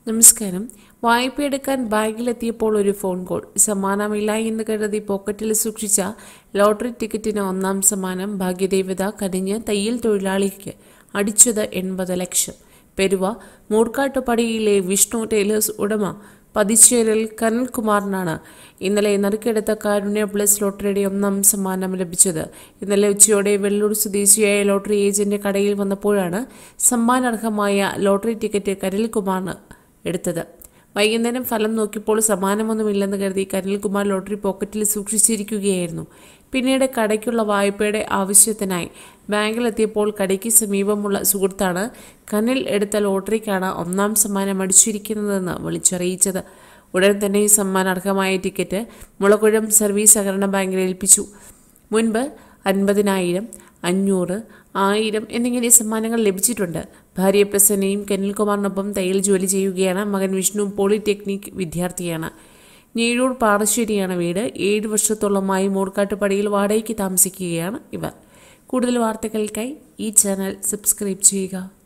നമസ്കാരം വായ്പയെടുക്കാൻ ബാങ്കിലെത്തിയപ്പോൾ ഒരു phone call സമ്മാനമില്ല എന്ന് കരുതി പോക്കറ്റിൽ സൂക്ഷിച്ച ലോട്ടറി ടിക്കറ്റിന് ഒന്നാം സമ്മാനം ഭാഗ്യദേവത കനിഞ്ഞ് തയ്യൽ തൊഴിലാളിക്ക് അടിച്ചത് എൺപത് ലക്ഷം പെരുവ മൂർക്കാട്ടുപടിയിലെ വിഷ്ണു ടൈലേഴ്സ് ഉടമ പതിച്ചേരൽ കനൽകുമാറിനാണ് ഇന്നലെ നറുക്കെടുത്ത കാരുണ്യ പ്ലസ് ലോട്ടറിയുടെ ഒന്നാം സമ്മാനം ലഭിച്ചത് ഇന്നലെ ഉച്ചയോടെ വെള്ളൂർ സ്വദേശിയായ ലോട്ടറി ഏജന്റ് കടയിൽ വന്നപ്പോഴാണ് സമ്മാനാർഹമായ ലോട്ടറി ടിക്കറ്റ് കനൽകുമാറിന് എടുത്തത് വൈകുന്നേരം ഫലം നോക്കിയപ്പോൾ സമ്മാനമൊന്നുമില്ലെന്ന് കരുതി കനിൽകുമാർ ലോട്ടറി പോക്കറ്റിൽ സൂക്ഷിച്ചിരിക്കുകയായിരുന്നു പിന്നീട് കടയ്ക്കുള്ള വായ്പയുടെ ആവശ്യത്തിനായി ബാങ്കിലെത്തിയപ്പോൾ കടയ്ക്ക് സമീപമുള്ള സുഹൃത്താണ് കനിൽ എടുത്ത ലോട്ടറിക്കാണ് ഒന്നാം സമ്മാനം അടിച്ചിരിക്കുന്നതെന്ന് വിളിച്ചറിയിച്ചത് ഉടൻ തന്നെ ഈ സമ്മാനാർഹമായ ടിക്കറ്റ് മുളകുഴം സർവീസ് സഹകരണ ബാങ്കിൽ ഏൽപ്പിച്ചു മുൻപ് അൻപതിനായിരം അഞ്ഞൂറ് ആയിരം എന്നിങ്ങനെ സമ്മാനങ്ങൾ ലഭിച്ചിട്ടുണ്ട് ഭാര്യ പ്രസന്നയും കനിൽകുമാറിനൊപ്പം തയ്യൽ ജോലി ചെയ്യുകയാണ് മകൻ വിഷ്ണു പോളിടെക്നിക് വിദ്യാർത്ഥിയാണ് ഞീഴൂർ പാറശ്ശേരിയാണ് വീട് ഏഴ് വർഷത്തോളമായി മൂർക്കാട്ടുപടിയിൽ വാടകയ്ക്ക് താമസിക്കുകയാണ് ഇവർ കൂടുതൽ വാർത്തകൾക്കായി ഈ ചാനൽ സബ്സ്ക്രൈബ് ചെയ്യുക